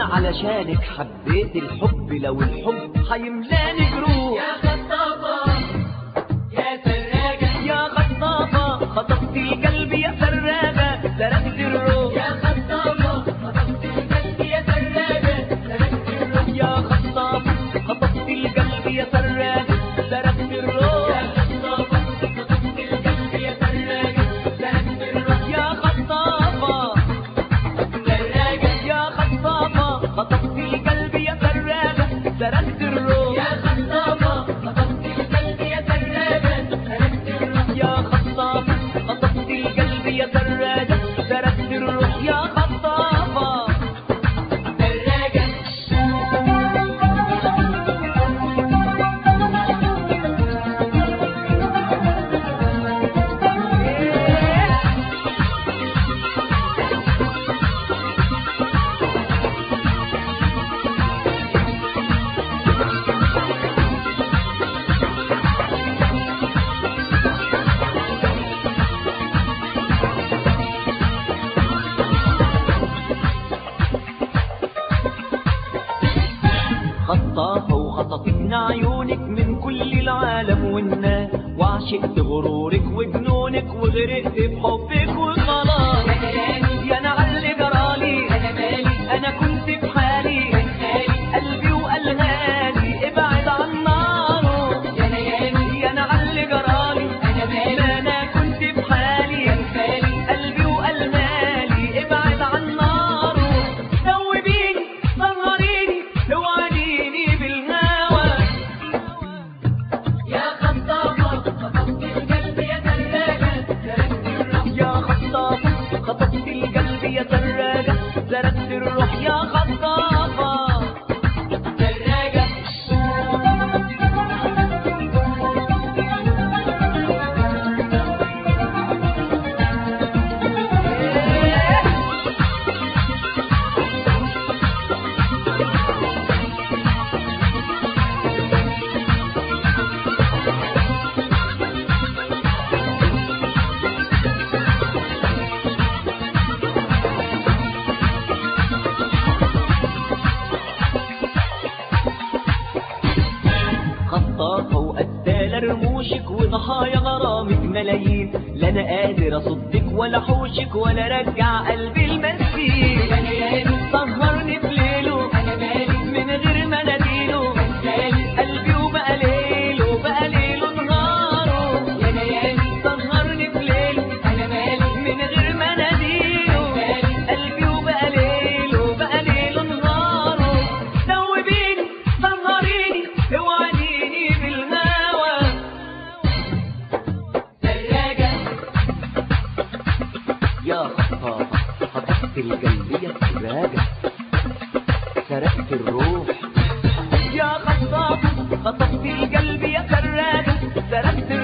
علشانك حبيت الحب لو الحب هيملاني جروح يا خطافة يا سراجة يا خطافة خطفت القلب يا سراجة سرقت الروح يا خطافة خطفت القلب يا سراجة سرقت الروح يا خطافة خطفت القلب يا سراجة سرقت الروح يا خطافة خطفت القلب يا سراجة سرقت الروح يا خطافة سراجة يا خطافة خطفت القلب يا سراجة سرقت الروح يا خطافة خطفت القلب يا سراجة سرقت الروح يا خطافة خطفت القلب يا سراجة سرقت الروح يا خطافة سراجة خطافة وخطفتنا عيونك من كل العالم والناس وعشقت غرورك وجنونك وغرقت بحبك وخلاص يا انا علي جرالي أنا مالي انا كنت في حالي مالي قلبي وقلهالي ابعد عن ناره يا ليالي يا انا علي جرالي أنا مالي ما انا كنت في حالي مالي قلبي وقلهالي ابعد عن ناره ذوبيني سهريني توعديني بالهوى يا خطافة خطفت القلب يا سراجة سرقت الروح يا خطافة خطفت القلب يا سراجة سرقت الروح يا خطافة سراجة خطافة وقتالة رموشك وضحايا غرامك ملايين لا انا قادر اصدك ولا حوشك ولا رجع قلبي المسكين يا ليالي سهرني في ليله أنا مالي من غير ما اناديله مالي قلبي وبقى ليله بقى ليله نهاره يا ليالي سهرني في ليله أنا مالي من غير ما اناديله قلبي وبقى ليله بقى ليله نهاره ذوبيني سهريني اوعديني بالهوى سراجة يا خطافة خطفت القلب يا سراجة سرقت الروح يا خطافة خطفت القلب يا سراجة سرقت